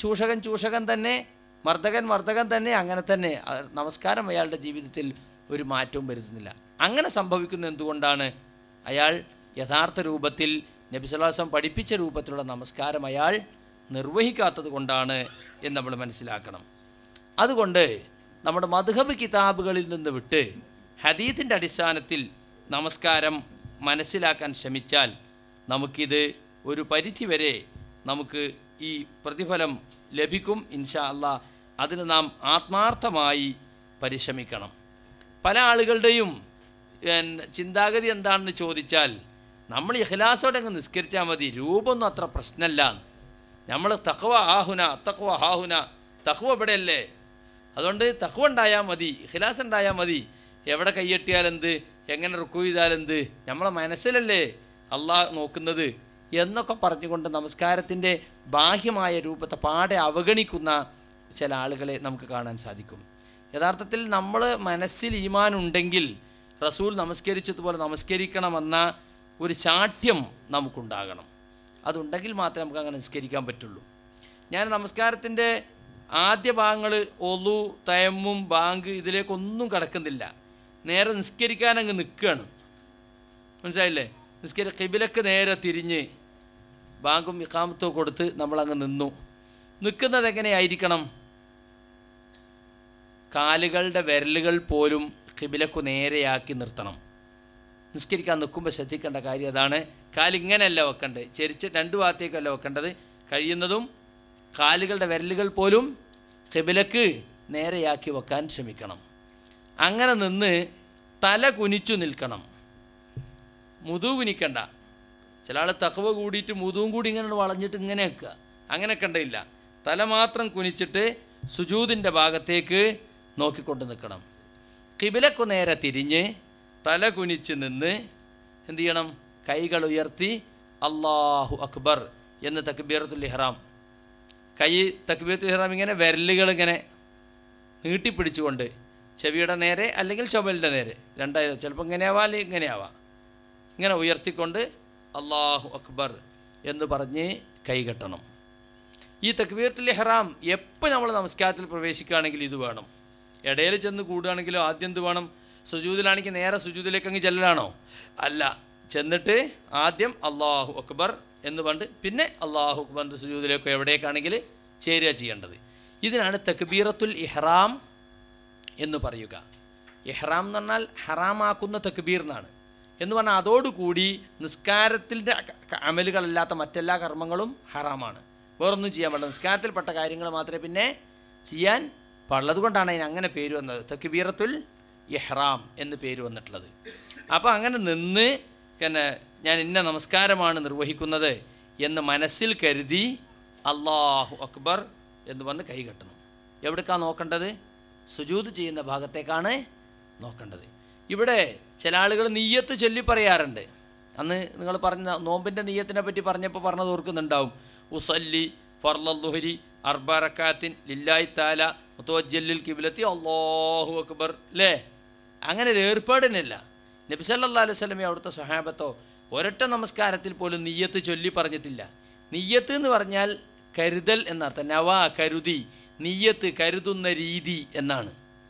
ചൂഷകൻ ചൂഷകൻ തന്നെ മർദ്ദകൻ മർദ്ദകൻ തന്നെ അങ്ങനെ തന്നെ ആ, നമസ്കാരം അയാളുടെ ജീവിതത്തിൽ ഒരു മാറ്റവും വരുത്തുന്നില്ല അങ്ങനെ സംഭവിക്കുന്നത് എന്തുകൊണ്ടാണ് അയാൾ യഥാർത്ഥ രൂപത്തിൽ നബിസ്വലാസം പഠിപ്പിച്ച രൂപത്തിലുള്ള നമസ്കാരം അയാൾ നിർവഹിക്കാത്തത് കൊണ്ടാണ് എന്ന് നമ്മൾ മനസ്സിലാക്കണം അതുകൊണ്ട് നമ്മുടെ മധുഹബ് കിതാബുകളിൽ നിന്ന് വിട്ട് ഹദീത്തിൻ്റെ അടിസ്ഥാനത്തിൽ നമസ്കാരം മനസ്സിലാക്കാൻ ശ്രമിച്ചാൽ നമുക്കിത് ഒരു പരിധിവരെ നമുക്ക് ഈ പ്രതിഫലം ലഭിക്കും ഇൻഷാ അള്ളാ അതിന് നാം ആത്മാർത്ഥമായി പരിശ്രമിക്കണം പല ആളുകളുടെയും എൻ- ചിന്താഗതി എന്താണെന്ന് ചോദിച്ചാൽ നമ്മൾ ഇഖ്ലാസോടെ അങ്ങ് നിസ്കരിച്ചാൽ മതി രൂപമൊന്നും അത്ര പ്രശ്നമല്ല നമ്മൾ തഖ്വ ആഹുന തഖ്വ ഹാഹുന തഖ്വ ഇവിടെയല്ലേ അതുകൊണ്ട് തഖ്വ ഉണ്ടായാൽ മതി ഇഖ്ലാസ് ഉണ്ടായാൽ മതി എവിടെ കൈയെട്ടിയാലെന്ത് എങ്ങനെ റുക്കു ചെയ്താലെന്ത് നമ്മളെ മനസ്സിലല്ലേ അള്ളാഹ് നോക്കുന്നത് എന്നൊക്കെ പറഞ്ഞുകൊണ്ട് നമസ്കാരത്തിൻ്റെ ബാഹ്യമായ രൂപത്തെ പാടെ അവഗണിക്കുന്ന ചില ആളുകളെ നമുക്ക് കാണാൻ സാധിക്കും യഥാർത്ഥത്തിൽ നമ്മൾ മനസ്സിൽ ഈമാൻ ഉണ്ടെങ്കിൽ റസൂൽ നമസ്കരിച്ചതുപോലെ നമസ്കരിക്കണമെന്ന ഒരു ശാഠ്യം നമുക്കുണ്ടാകണം അതുണ്ടെങ്കിൽ മാത്രമേ നമുക്ക് അങ്ങനെ നിസ്കരിക്കാൻ പറ്റുള്ളൂ ഞാൻ നമസ്കാരത്തിൻ്റെ ആദ്യ ഭാഗങ്ങൾ ഒലു തയമ്മും ബാങ്ക് ഇതിലേക്കൊന്നും കടക്കുന്നില്ല നേരെ നിസ്കരിക്കാൻ അങ്ങ് നിൽക്കുകയാണ് മനസ്സിലായില്ലേ നിസ്കരി കിബിലക്ക് നേരെ തിരിഞ്ഞ് ബാങ്കും ഇക്കാമത്തോ കൊടുത്ത് നമ്മളങ്ങ് നിന്നു നിൽക്കുന്നത് എങ്ങനെയായിരിക്കണം കാലുകളുടെ വിരലുകൾ പോലും കിബിലക്കു നേരെയാക്കി നിർത്തണം നിസ്കരിക്കാൻ നിൽക്കുമ്പോൾ ശ്രദ്ധിക്കേണ്ട കാര്യം അതാണ് കാലിങ്ങനെയല്ല വെക്കേണ്ടത് ചെരിച്ച് രണ്ട് ഭാഗത്തേക്കല്ല വെക്കേണ്ടത് കഴിയുന്നതും കാലുകളുടെ വിരലുകൾ പോലും കിബിലക്ക് നേരെയാക്കി വെക്കാൻ ശ്രമിക്കണം അങ്ങനെ നിന്ന് തല കുനിച്ചു നിൽക്കണം മുതു കുനിക്കണ്ട ചില ആൾ തക്കവ കൂടിയിട്ട് മുതുവും കൂടി ഇങ്ങനെ വളഞ്ഞിട്ട് ഇങ്ങനെ വെക്കുക അങ്ങനെ കണ്ടില്ല തല മാത്രം കുനിച്ചിട്ട് സുജൂതിൻ്റെ ഭാഗത്തേക്ക് നോക്കിക്കൊണ്ട് നിൽക്കണം കിബിലക്കു നേരെ തിരിഞ്ഞ് തല കുനിച്ച് നിന്ന് എന്ത് ചെയ്യണം കൈകൾ ഉയർത്തി അള്ളാഹു അക്ബർ എന്ന് തക്ബീറത്തുൽ ഇഹ്റാം കൈ തക്ബീറത്തുൽ ഇഹ്റാം ഇങ്ങനെ വിരലുകൾ ഇങ്ങനെ നീട്ടിപ്പിടിച്ചുകൊണ്ട് ചെവിയുടെ നേരെ അല്ലെങ്കിൽ ചുമലിൻ്റെ നേരെ രണ്ടായിരം ചിലപ്പോൾ ഇങ്ങനെയാവാം അല്ലെങ്കിൽ ഇങ്ങനെയാവാം ഇങ്ങനെ ഉയർത്തിക്കൊണ്ട് അള്ളാഹു അക്ബർ എന്ന് പറഞ്ഞ് കൈകെട്ടണം ഈ തക്ബീറത്തുൽ ഇഹ്റാം എപ്പോൾ നമ്മൾ നമസ്കാരത്തിൽ പ്രവേശിക്കുകയാണെങ്കിൽ ഇത് വേണം ഇടയിൽ ചെന്ന് കൂടുകയാണെങ്കിലും ആദ്യം എന്ത് വേണം സുജൂദിലാണെങ്കിൽ നേരെ സുജൂദിലേക്ക് അങ്ങ് ചെല്ലലാണോ അല്ല ചെന്നിട്ട് ആദ്യം അള്ളാഹു അക്ബർ എന്ന് പണ്ട് പിന്നെ അള്ളാഹു അക്ബർ സുജൂദിലേക്കോ എവിടേക്കാണെങ്കിൽ ചേരുക ചെയ്യേണ്ടത് ഇതിനാണ് തക്ബീറത്തുൽ ഇഹ്റാം എന്ന് പറയുക ഇഹ്റാം എന്ന് പറഞ്ഞാൽ ഹറാമാക്കുന്ന തക്ബീർ എന്നാണ് എന്ന് പറഞ്ഞാൽ അതോടുകൂടി നിസ്കാരത്തിൻ്റെ അമലുകളല്ലാത്ത മറ്റെല്ലാ കർമ്മങ്ങളും ഹറാമാണ് വേറൊന്നും ചെയ്യാൻ പാടില്ല നിസ്കാരത്തിൽപ്പെട്ട കാര്യങ്ങൾ മാത്രമേ പിന്നെ ചെയ്യാൻ പാടുള്ളത് കൊണ്ടാണ് അതിന് അങ്ങനെ പേര് വന്നത് തക്ബീറത്തുൽ ഇഹ്റാം എന്ന് പേര് വന്നിട്ടുള്ളത് അപ്പോൾ അങ്ങനെ നിന്ന് പിന്നെ ഞാൻ ഇന്ന നമസ്കാരമാണ് നിർവഹിക്കുന്നത് എന്ന് മനസ്സിൽ കരുതി അള്ളാഹു അക്ബർ എന്ന് പറഞ്ഞ് കൈകെട്ടണം എവിടേക്കാണ് നോക്കേണ്ടത് സുജൂത് ചെയ്യുന്ന ഭാഗത്തേക്കാണ് നോക്കേണ്ടത് ഇവിടെ ചില ആളുകൾ നെയ്യത്ത് ചൊല്ലി പറയാറുണ്ട് അന്ന് നിങ്ങൾ പറഞ്ഞ നോമ്പിൻ്റെ നെയ്യത്തിനെ പറ്റി പറഞ്ഞപ്പോൾ പറഞ്ഞത് ഓർക്കുന്നുണ്ടാവും ഉസല്ലി ഫർലുഹരി അർബറക്കാത്തിൻ ലില്ലായി താല മുത്തോജ്ജല്ലിൽ കിബിലത്തി അള്ളാഹു അക്ബർ അല്ലേ അങ്ങനെ ഒരു ഏർപ്പാടിനില്ല നബി സല്ലല്ലാഹു അലൈഹി വസല്ലമയോ അവിടുത്തെ സഹാബത്തോ ഒരൊറ്റ നമസ്കാരത്തിൽ പോലും നെയ്യത്ത് ചൊല്ലി പറഞ്ഞിട്ടില്ല നെയ്യത്ത് എന്ന് പറഞ്ഞാൽ കരുതൽ എന്നർത്ഥം നവ കരുതി നെയ്യത്ത് കരുതുന്ന രീതി എന്നാണ്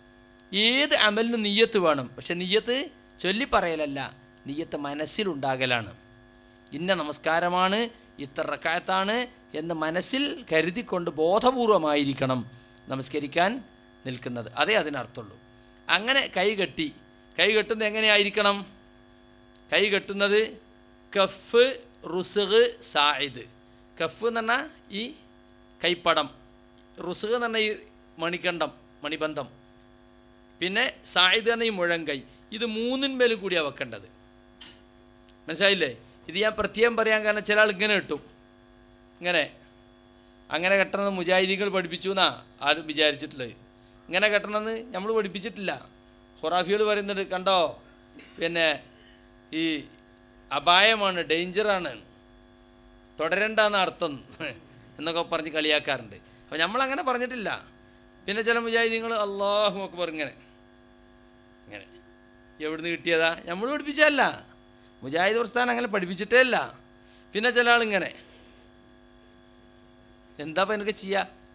ഏത് അമലിനും നെയ്യത്ത് വേണം പക്ഷെ നെയ്യത്ത് ചൊല്ലിപ്പറയലല്ല നെയ്യത്ത് മനസ്സിലുണ്ടാകലാണ് ഇന്ന നമസ്കാരമാണ് ഇത്ര റക്കായത്താണ് എന്ന് മനസ്സിൽ കരുതിക്കൊണ്ട് ബോധപൂർവമായിരിക്കണം നമസ്കരിക്കാൻ നിൽക്കുന്നത് അതേ അതിനർത്ഥമുള്ളൂ അങ്ങനെ കൈ കെട്ടി കൈ കെട്ടുന്നത് എങ്ങനെയായിരിക്കണം കൈ കെട്ടുന്നത് കഫ് റുസുഖ് സായിദ് കഫ് എന്ന് പറഞ്ഞാൽ ഈ കൈപ്പടം റുസുഖ് എന്ന് പറഞ്ഞാൽ ഈ മണിക്കണ്ടം മണിബന്ധം പിന്നെ സായിദ് എന്ന ഈ മുഴങ്കൈ ഇത് മൂന്നിന്മേലും കൂടിയാണ് വെക്കേണ്ടത് മനസ്സിലായില്ലേ ഇത് ഞാൻ പ്രത്യേകം പറയാൻ കാരണം ചില ആൾ ഇങ്ങനെ കിട്ടും ഇങ്ങനെ അങ്ങനെ കെട്ടണമെന്ന് മുജാഹിദികൾ പഠിപ്പിച്ചു എന്നാ ആരും വിചാരിച്ചിട്ടുള്ളത് ഇങ്ങനെ കെട്ടണമെന്ന് നമ്മൾ പഠിപ്പിച്ചിട്ടില്ല ഖുറാഫികൾ പറയുന്നുണ്ട് കണ്ടോ പിന്നെ ഈ അപായമാണ് ഡേഞ്ചറാണ് തുടരണ്ടെന്ന് അർത്ഥം എന്നൊക്കെ പറഞ്ഞ് കളിയാക്കാറുണ്ട് അപ്പോൾ നമ്മളങ്ങനെ പറഞ്ഞിട്ടില്ല പിന്നെ ചില മുജാഹിദീങ്ങൾ അള്ളാഹു അക്ബർ ഇങ്ങനെ ഇങ്ങനെ എവിടുന്ന് കിട്ടിയതാ നമ്മൾ പഠിപ്പിച്ചതല്ല മുജാഹിദ് പ്രസ്ഥാനം അങ്ങനെ പഠിപ്പിച്ചിട്ടേ അല്ല പിന്നെ ചില ആളിങ്ങനെ എന്താ ഇപ്പം എനിക്ക് ചെയ്യുക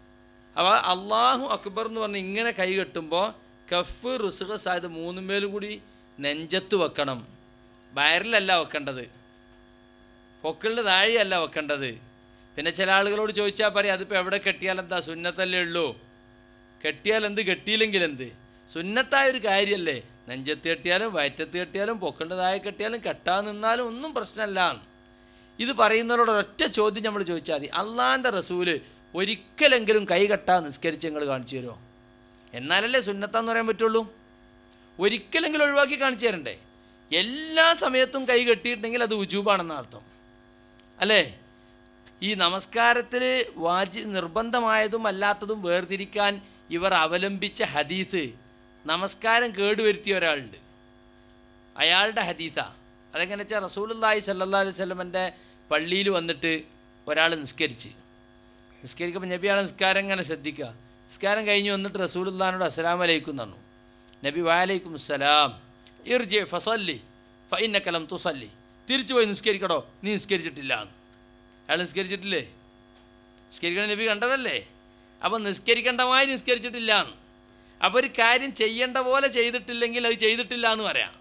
അപ്പോൾ അള്ളാഹു അക്ബർ എന്ന് പറഞ്ഞ് ഇങ്ങനെ കൈ കെട്ടുമ്പോൾ കഫ് റുസുഖ സായത് മൂന്നും പേരും കൂടി നെഞ്ചത്ത് വെക്കണം വയറിലല്ല വെക്കേണ്ടത് പൊക്കിളിൻ്റെ താഴെയല്ല വെക്കേണ്ടത് പിന്നെ ചില ആളുകളോട് ചോദിച്ചാൽ പറയും അതിപ്പോൾ എവിടെ കെട്ടിയാൽ എന്താ സുന്നത്തല്ലേ ഉള്ളൂ കെട്ടിയാൽ എന്ത് കെട്ടിയില്ലെങ്കിൽ എന്ത് സുന്നത്തായ ഒരു കാര്യമല്ലേ നെഞ്ചത്ത് കെട്ടിയാലും വയറ്റത്ത് കെട്ടിയാലും പൊക്കിളിൻ്റെ താഴെ കെട്ടിയാലും കെട്ടാൻ നിന്നാലും ഒന്നും പ്രശ്നമല്ല ഇത് പറയുന്നവരോട് ഒറ്റ ചോദ്യം നമ്മൾ ചോദിച്ചാൽ മതി അള്ളാൻ്റെ റസൂല് ഒരിക്കലെങ്കിലും കൈ കെട്ടാൻ നിസ്കരിച്ച് നിങ്ങൾ കാണിച്ചു തരുമോ എന്നാലല്ലേ സുന്നത്താന്ന് പറയാൻ പറ്റുള്ളൂ ഒരിക്കലെങ്കിലും ഒഴിവാക്കി കാണിച്ചു തരണ്ടേ എല്ലാ സമയത്തും കൈ കെട്ടിയിട്ടുണ്ടെങ്കിൽ അത് ഉജൂബാണെന്ന അർത്ഥം അല്ലേ ഈ നമസ്കാരത്തിൽ വാജി നിർബന്ധമായതും അല്ലാത്തതും വേർതിരിക്കാൻ ഇവർ അവലംബിച്ച ഹദീസ് നമസ്കാരം കേടുവരുത്തിയ ഒരാളുണ്ട് അയാളുടെ ഹദീസ അതെങ്ങനെ വെച്ചാൽ റസൂലുല്ലാഹി സല്ലാ അലൈഹി സ്വലമൻ്റെ പള്ളിയിൽ വന്നിട്ട് ഒരാൾ നിസ്കരിച്ച് നിസ്കരിക്കുമ്പോൾ നബിയാണ് നിസ്കാരം ഇങ്ങനെ ശ്രദ്ധിക്കുക നിസ്കാരം കഴിഞ്ഞ് വന്നിട്ട് റസൂലുല്ലാനോട് അസ്സലാം അലൈക്കും തന്നു നബി വാലൈക്കും അസ്സലാം ഇർജെ ഫസല്ലി ഫൈനക്കലം തുസല്ലി തിരിച്ചു പോയി നിസ്കരിക്കടോ നീ നിസ്കരിച്ചിട്ടില്ല എന്ന് അയാൾ നിസ്കരിച്ചിട്ടില്ലേ നിസ്കരിക്കണ നബി കണ്ടതല്ലേ അപ്പം നിസ്കരിക്കേണ്ടമായി നിസ്കരിച്ചിട്ടില്ല എന്ന് അപ്പോൾ ഒരു കാര്യം ചെയ്യേണ്ട പോലെ ചെയ്തിട്ടില്ലെങ്കിൽ അത് ചെയ്തിട്ടില്ല എന്ന് പറയാം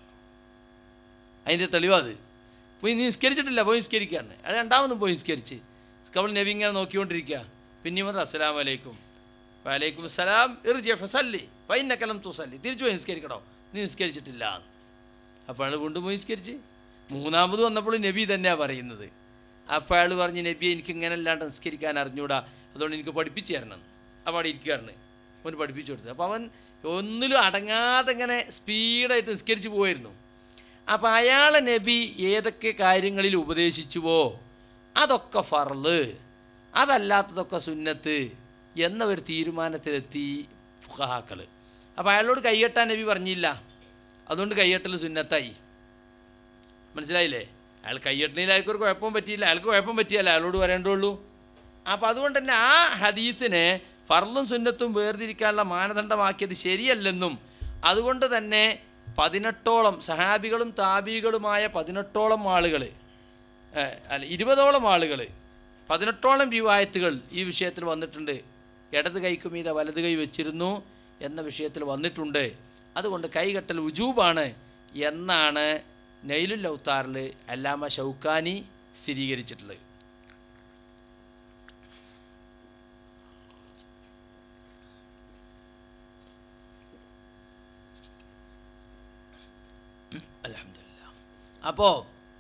അതിൻ്റെ തെളിവാത് പോയി നീ നിസ്കരിച്ചിട്ടില്ല പോയി നിസ്കരിക്കാന്ന് അത് രണ്ടാമതും പോയി നിസ്കരിച്ച് കവൾ നബി ഇങ്ങനെ നോക്കിക്കൊണ്ടിരിക്കുക പിന്നെയും വന്ന് അസ്സലാം വലൈക്കും വലൈക്കും സലാം ഇർജെ ഫസല്ലി ഫൈനക്കലം തുസല്ലി തിരിച്ചു പോയി നിസ്കരിക്കടോ നീ നിസ്കരിച്ചിട്ടില്ല അപ്പോൾ അയാൾ വീണ്ടും പോയി നിസ്കരിച്ച് മൂന്നാമത് വന്നപ്പോൾ നബി തന്നെയാണ് പറയുന്നത് അപ്പോൾ അയാൾ പറഞ്ഞ് നബി എനിക്ക് ഇങ്ങനെ അല്ലാണ്ട് നിസ്കരിക്കാൻ അറിഞ്ഞൂടാ അതുകൊണ്ട് എനിക്ക് പഠിപ്പിച്ചു തരണം അപ്പോൾ അവിടെ ഇരിക്കുകയാണ് അവന് പഠിപ്പിച്ചു കൊടുത്തു അപ്പോൾ അവൻ ഒന്നിലും അടങ്ങാതെ ഇങ്ങനെ സ്പീഡായിട്ട് നിസ്കരിച്ച് പോയിരുന്നു അപ്പോൾ അയാളെ നബി ഏതൊക്കെ കാര്യങ്ങളിൽ ഉപദേശിച്ചുവോ അതൊക്കെ ഫർള് അതല്ലാത്തതൊക്കെ സുന്നത്ത് എന്ന ഒരു തീരുമാനത്തിലെത്തി ഫുഹാക്കൾ അപ്പോൾ അയാളോട് കൈകെട്ടാൻ നബി പറഞ്ഞില്ല അതുകൊണ്ട് കൈകെട്ടൽ സുന്നത്തായി മനസ്സിലായില്ലേ അയാൾ കൈയ്യട്ടിനിൽ അയാൾക്ക് ഒരു കുഴപ്പം പറ്റിയില്ല അയാൾക്ക് കുഴപ്പം പറ്റിയല്ല അയാളോട് പറയേണ്ടുള്ളൂ അപ്പോൾ അതുകൊണ്ട് തന്നെ ആ ഹദീസിനെ ഫർളും സുന്നത്തും വേർതിരിക്കാനുള്ള മാനദണ്ഡമാക്കിയത് ശരിയല്ലെന്നും അതുകൊണ്ട് തന്നെ പതിനെട്ടോളം സഹാബികളും താബികളുമായ പതിനെട്ടോളം ആളുകൾ അല്ല ഇരുപതോളം ആളുകൾ പതിനെട്ടോളം റിവായത്തുകൾ ഈ വിഷയത്തിൽ വന്നിട്ടുണ്ട് ഇടത് കൈക്ക് മീതെ വലത് കൈ വെച്ചിരുന്നു എന്ന വിഷയത്തിൽ വന്നിട്ടുണ്ട് അതുകൊണ്ട് കൈകെട്ടൽ ഉജൂബാണ് എന്നാണ് നെയ്ലുൽ ലൗത്താറിൽ അല്ലാമ ഷൗക്കാനി സ്ഥിരീകരിച്ചിട്ടുള്ളത് അലഹമില്ല അപ്പോൾ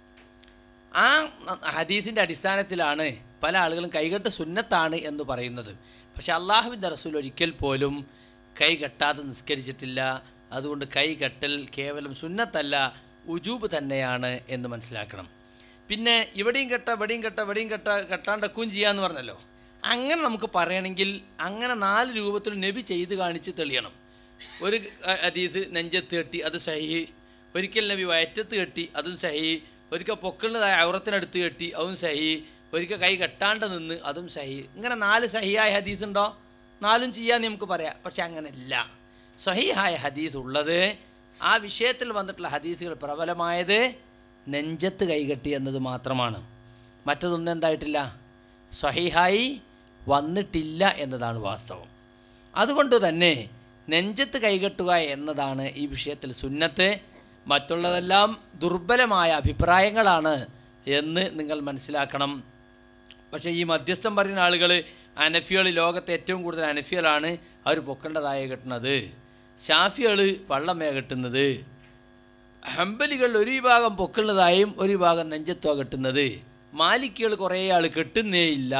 ആ ഹദീസിൻ്റെ അടിസ്ഥാനത്തിലാണ് പല ആളുകളും കൈകെട്ട് സുന്നത്താണ് എന്ന് പറയുന്നത് പക്ഷെ അള്ളാഹുവിൻ്റെ റസൂൽ ഒരിക്കൽ പോലും കൈ കെട്ടാതെ നിസ്കരിച്ചിട്ടില്ല അതുകൊണ്ട് കൈ കെട്ടൽ കേവലം സുന്നത്തല്ല ഉജൂബ് തന്നെയാണ് എന്ന് മനസ്സിലാക്കണം പിന്നെ ഇവിടെയും കെട്ട ഇവിടെയും കെട്ട ഇവിടെയും കെട്ട കെട്ടാണ്ടക്കുകയും ചെയ്യാന്ന് പറഞ്ഞല്ലോ അങ്ങനെ നമുക്ക് പറയണമെങ്കിൽ അങ്ങനെ നാല് രൂപത്തിൽ നബി ചെയ്ത് കാണിച്ച് തെളിയണം ഒരു ഹദീസ് നെഞ്ചത്ത് കെട്ടി അത് സഹി ഒരിക്കൽ നബി വയറ്റത്ത് കെട്ടി അതും സഹി ഒരിക്കൽ പൊക്കളുടെ ഔറത്തിനടുത്ത് കെട്ടി അതും സഹി ഒരിക്കൽ കൈ കെട്ടാണ്ട് നിന്ന് അതും സഹി ഇങ്ങനെ നാല് സഹിയായ ഹദീസ് ഉണ്ടോ നാലും ചെയ്യാൻ നമുക്ക് പറയാം പക്ഷെ അങ്ങനെയല്ല സഹിയായ ഹദീസ് ഉള്ളത് ആ വിഷയത്തിൽ വന്നിട്ടുള്ള ഹദീസുകൾ പ്രബലമായത് നെഞ്ചത്ത് കൈകെട്ടി എന്നത് മാത്രമാണ് മറ്റതൊന്നും എന്തായിട്ടില്ല സ്വഹിഹായി വന്നിട്ടില്ല എന്നതാണ് വാസ്തവം അതുകൊണ്ട് തന്നെ നെഞ്ചത്ത് കൈകെട്ടുക എന്നതാണ് ഈ വിഷയത്തിൽ സുന്നത്ത് മറ്റുള്ളതെല്ലാം ദുർബലമായ അഭിപ്രായങ്ങളാണ് എന്ന് നിങ്ങൾ മനസ്സിലാക്കണം പക്ഷേ ഈ മധ്യസ്ഥം പറയുന്ന ആളുകൾ അനഫികൾ ലോകത്തെ ഏറ്റവും കൂടുതൽ അനഫികളാണ് അവർ പൊക്കേണ്ടതായ കെട്ടുന്നത് ഷാഫികൾ വള്ളമേ കെട്ടുന്നത് ഹമ്പലികൾ ഒരു വിഭാഗം പൊക്കുള്ളതായും ഒരു വിഭാഗം നെഞ്ചത്തുക കെട്ടുന്നത് മാലിക്കുകൾ കുറേ ആൾ കെട്ടുന്നേ ഇല്ല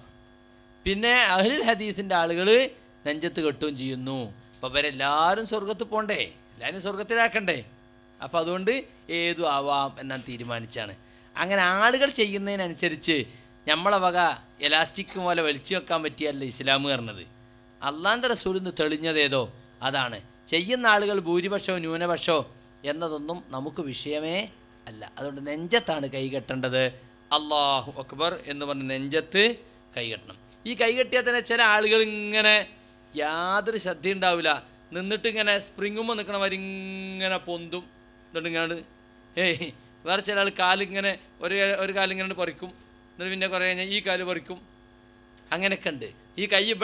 പിന്നെ അഹ്ലുൽ ഹദീസിൻ്റെ ആളുകൾ നെഞ്ചത്ത് കെട്ടുകയും ചെയ്യുന്നു അപ്പോൾ അവരെല്ലാവരും സ്വർഗത്ത് പോണ്ടേ എല്ലാവരും സ്വർഗത്തിലാക്കണ്ടേ അപ്പോൾ അതുകൊണ്ട് ഏതും ആവാം എന്നാണ് തീരുമാനിച്ചാണ് അങ്ങനെ ആളുകൾ ചെയ്യുന്നതിനനുസരിച്ച് നമ്മളെ വക എലാസ്റ്റിക് പോലെ വലിച്ചു വെക്കാൻ പറ്റിയല്ല ഇസ്ലാം പറഞ്ഞത് അള്ളാൻ്റെ റസൂലിൽ നിന്ന് തെളിഞ്ഞതേതോ അതാണ് ചെയ്യുന്ന ആളുകൾ ഭൂരിപക്ഷമോ ന്യൂനപക്ഷമോ എന്നതൊന്നും നമുക്ക് വിഷയമേ അല്ല അതുകൊണ്ട് നെഞ്ചത്താണ് കൈകെട്ടേണ്ടത് അള്ളാഹു അക്ബർ എന്ന് പറഞ്ഞ് നെഞ്ചത്ത് കൈകെട്ടണം ഈ കൈകെട്ടിയാൽ തന്നെ ചില ആളുകൾ ഇങ്ങനെ യാതൊരു ശ്രദ്ധയുണ്ടാവില്ല നിന്നിട്ട് ഇങ്ങനെ സ്പ്രിങ്ങുമ്പോൾ നിൽക്കണവർ ഇങ്ങനെ പൊന്തും എന്നിട്ട് ഇങ്ങനെ ഏയ് വേറെ ചില ആൾ കാലിങ്ങനെ ഒരു ഒരു കാലിങ്ങനെ പറിക്കും എന്നിട്ട് പിന്നെ കുറേ കഴിഞ്ഞാൽ ഈ കാല് പറിക്കും അങ്ങനെയൊക്കെ ഉണ്ട് ഈ കൈ